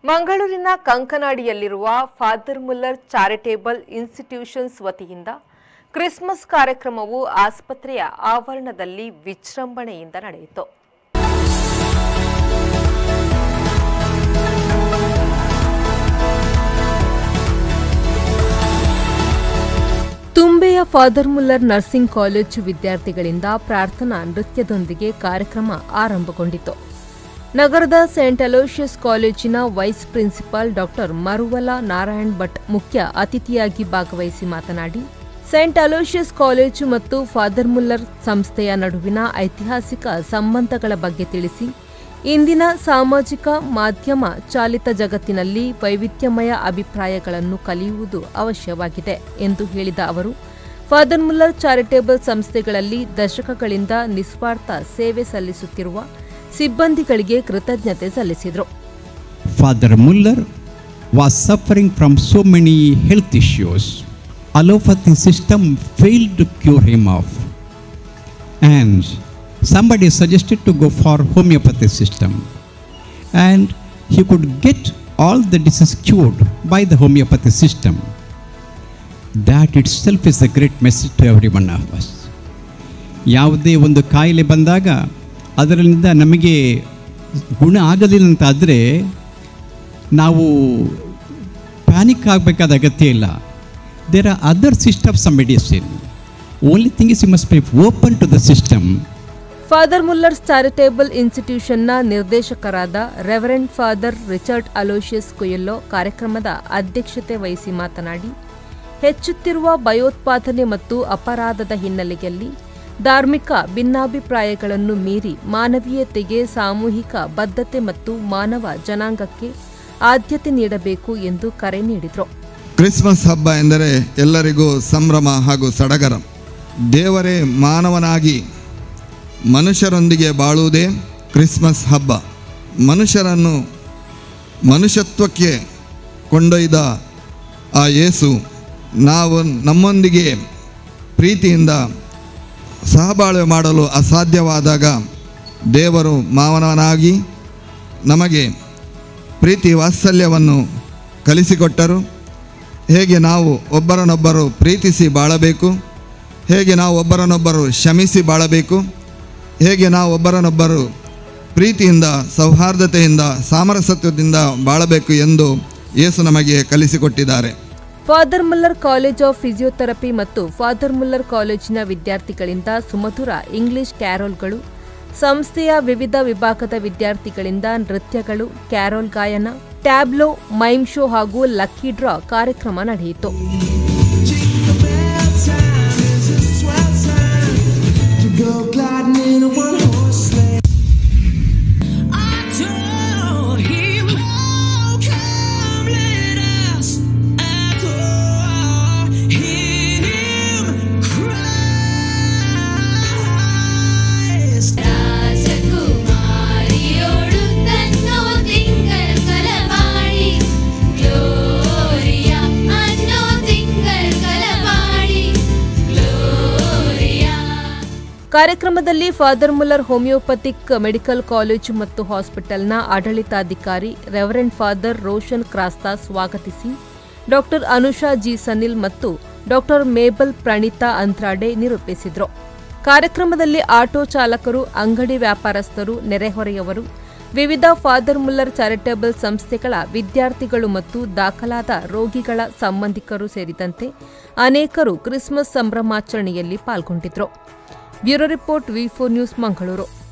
ಮಂಗಳೂರಿನ ಕಂಕನಾಡಿಯಲ್ಲಿರುವ Father Muller charitable institutions ವತಿಯಿಂದ ಕ್ರಿಸ್ಮಸ್ ಕಾರ್ಯಕ್ರಮವು ಆಸ್ಪತ್ರೆಯ ಆವರಣದಲ್ಲಿ ವಿಜೃಂಭಣೆಯಿಂದ ನಡೆಯಿತು ತುಂಬೆಯ ಫಾದರ್ ಮುಲ್ಲರ್ ನರ್ಸಿಂಗ್ ಕಾಲೇಜು ವಿದ್ಯಾರ್ಥಿಗಳಿಂದ ಪ್ರಾರ್ಥನಾ ನೃತ್ಯದೊಂದಿಗೆ ಕಾರ್ಯಕ್ರಮ ಆರಂಭಗೊಂಡಿತು ನಗರದ ಸೇಂಟ್ ಅಲೋಷಿಯಸ್ ಕಾಲೇಜಿನ vice principal doctor Maruvala Narayan Bhat ಮುಖ್ಯ ಅತಿಥಿಯಾಗಿ ಭಾಗವಹಿಸಿ ಮಾತನಾಡಿ ಸೇಂಟ್ ಅಲೋಷಿಯಸ್ ಕಾಲೇಜು ಮತ್ತು ಫಾದರ್ ಮುಲ್ಲರ್ ಸಂಸ್ಥೆಯ ನಡುವಿನ ಐತಿಹಾಸಿಕ ಸಂಬಂಧಗಳ ಬಗ್ಗೆ ತಿಳಿಸಿ ಇಂದಿನ ಸಾಮಾಜಿಕ ಮಾಧ್ಯಮ ಚಾಲಿತ ಜಗತ್ತಿನಲ್ಲಿ ವೈವಿಧ್ಯಮಯ ಅಭಿಪ್ರಾಯಗಳನ್ನು ಕಲಿಯುವುದು ಅವಶ್ಯವಾಗಿದೆ ಎಂದು ಹೇಳಿದ ಅವರು ಫಾದರ್ ಮುಲ್ಲರ್ ಚಾರಿಟೇಬಲ್ ಸಂಸ್ಥೆಗಳಲ್ಲಿ ದಶಕಗಳಿಂದ ನಿಸ್ವಾರ್ಥ ಸೇವೆ ಸಲ್ಲಿಸುತ್ತಿರುವ ಸಿಬ್ಬಂದಿಗಳಿಗೆ ಕೃತಜ್ಞತೆ ಸಲ್ಲಿಸಿದರು Father Muller was suffering from so many health issues. Allopathy system failed to cure him of. And somebody suggested to go for homeopathy system. And he could get all the disease cured by the homeopathy system. That itself is a great message to every one of us. ಯಾವುದೇ ಒಂದು ಕಾಯಿಲೆ ಬಂದಾಗ ಅದರಿಂದ ನಮಗೆ ಗುಣ ಆಗಲಿಲ್ಲ ಅಂತಾದರೆ ನಾವು ಪ್ಯಾನಿಕ್ ಆಗಬೇಕಾದ ಅಗತ್ಯ ಇಲ್ಲ there are other systems of medicine only thing is you must be open to the system Father Muller's charitable ಇನ್ಸ್ಟಿಟ್ಯೂಷನ್ನ ನಿರ್ದೇಶಕರಾದ reverend Father Richard Aloysius Coelho ಕಾರ್ಯಕ್ರಮದ ಅಧ್ಯಕ್ಷತೆ ವಹಿಸಿ ಮಾತನಾಡಿ ಹೆಚ್ಚುತ್ತಿರುವ ಭಯೋತ್ಪಾದನೆ ಮತ್ತು ಅಪರಾಧದ ಹಿನ್ನೆಲೆಯಲ್ಲಿ ಧಾರ್ಮಿಕ ಭಿನ್ನಾಭಿಪ್ರಾಯಗಳನ್ನು ಮೀರಿ ಮಾನವೀಯತೆಗೆ ಸಾಮೂಹಿಕ ಬದ್ಧತೆ ಮತ್ತು ಮಾನವ ಜನಾಂಗಕ್ಕೆ ಆದ್ಯತೆ ನೀಡಬೇಕು ಎಂದು ಕರೆ ನೀಡಿದರು ಕ್ರಿಸ್ಮಸ್ ಹಬ್ಬ ಎಂದರೆ ಎಲ್ಲರಿಗೂ ಸಂಭ್ರಮ ಹಾಗೂ ಸಡಗರ ದೇವರೇ ಮಾನವನಾಗಿ ಮನುಷ್ಯರೊಂದಿಗೆ ಬಾಳುವುದೇ ಕ್ರಿಸ್ಮಸ್ ಹಬ್ಬ ಮನುಷ್ಯರನ್ನು ಮನುಷ್ಯತ್ವಕ್ಕೆ ಕೊಂಡೊಯ್ದ ಆ ಯೇಸು ನಾವು ನಮ್ಮೊಂದಿಗೆ ಪ್ರೀತಿಯಿಂದ ಸಹಬಾಳ್ವೆ ಮಾಡಲು ಅಸಾಧ್ಯವಾದಾಗ ದೇವರು ಮಾನವನಾಗಿ ನಮಗೆ ಪ್ರೀತಿ ವಾತ್ಸಲ್ಯವನ್ನು ಕಲಿಸಿಕೊಟ್ಟರು ಹೇಗೆ ನಾವು ಒಬ್ಬರನ್ನೊಬ್ಬರು ಪ್ರೀತಿಸಿ ಬಾಳಬೇಕು ಹೇಗೆ ನಾವು ಒಬ್ಬರನ್ನೊಬ್ಬರು ಕ್ಷಮಿಸಿ ಬಾಳಬೇಕು ಹೇಗೆ ನಾವು ಒಬ್ಬರನ್ನೊಬ್ಬರು ಪ್ರೀತಿಯಿಂದ ಸೌಹಾರ್ದತೆಯಿಂದ ಸಾಮರಸ್ಯತ್ವದಿಂದ ಬಾಳಬೇಕು ಎಂದು ಯೇಸು ನಮಗೆ ಕಲಿಸಿಕೊಟ್ಟಿದ್ದಾರೆ Father Muller college of physiotherapy ಮತ್ತು ಫಾದರ್ ಮುಲ್ಲರ್ ಕಾಲೇಜಿನ ವಿದ್ಯಾರ್ಥಿಗಳಿಂದ ಸುಮಧುರ ಇಂಗ್ಲಿಷ್ ಕ್ಯಾರೋಲ್ಗಳು ಸಂಸ್ಥೆಯ ವಿವಿಧ ವಿಭಾಗದ ವಿದ್ಯಾರ್ಥಿಗಳಿಂದ ನೃತ್ಯಗಳು ಕ್ಯಾರೋಲ್ ಗಾಯನ ಟ್ಯಾಬ್ಲೋ ಮೈಮ್ ಶೋ ಹಾಗೂ ಲಕ್ಕಿ ಡ್ರಾ ಕಾರ್ಯಕ್ರಮ ನಡೆಯಿತು to go gliding in a one horse sleigh. Adore him, oh, come let us adore him, Christ. രാജകുമാരിയോടു തന്നോ തിങ്കൾ കലപാടി ഗ്ലോറിയ അന്നോ തിങ്കൾ കലപാടി ഗ്ലോറിയ ಕಾರ್ಯಕ್ರಮದಲ್ಲಿ Father Muller homeopathic medical college ಮತ್ತು ಹಾಸ್ಪಿಟಲ್ನ ಆಡಳಿತಾಧಿಕಾರಿ ರೆವರೆಂಡ್ ಫಾದರ್ ರೋಷನ್ ಕ್ರಾಸ್ತಾ ಸ್ವಾಗತಿಸಿ ಡಾಕ್ಟರ್ ಅನುಷಾ ಜಿ ಸನಿಲ್ ಮತ್ತು ಡಾಕ್ಟರ್ ಮೇಬಲ್ ಪ್ರಣೀತಾ ಅಂತ್ರಾಡೆ ನಿರೂಪಿಸಿದರು ಕಾರ್ಯಕ್ರಮದಲ್ಲಿ ಆಟೋ ಚಾಲಕರು ಅಂಗಡಿ ವ್ಯಾಪಾರಸ್ಥರು ನೆರೆಹೊರೆಯವರು ವಿವಿಧ ಫಾದರ್ ಮುಲ್ಲರ್ ಚಾರಿಟೇಬಲ್ ಸಂಸ್ಥೆಗಳ ವಿದ್ಯಾರ್ಥಿಗಳು ಮತ್ತು ದಾಖಲಾದ ರೋಗಿಗಳ ಸಂಬಂಧಿಕರು ಸೇರಿದಂತೆ ಅನೇಕರು ಕ್ರಿಸ್ಮಸ್ ಸಂಭ್ರಮಾಚರಣೆಯಲ್ಲಿ ಪಾಲ್ಗೊಂಡಿದ್ದರು bureau report V four news Mangaluru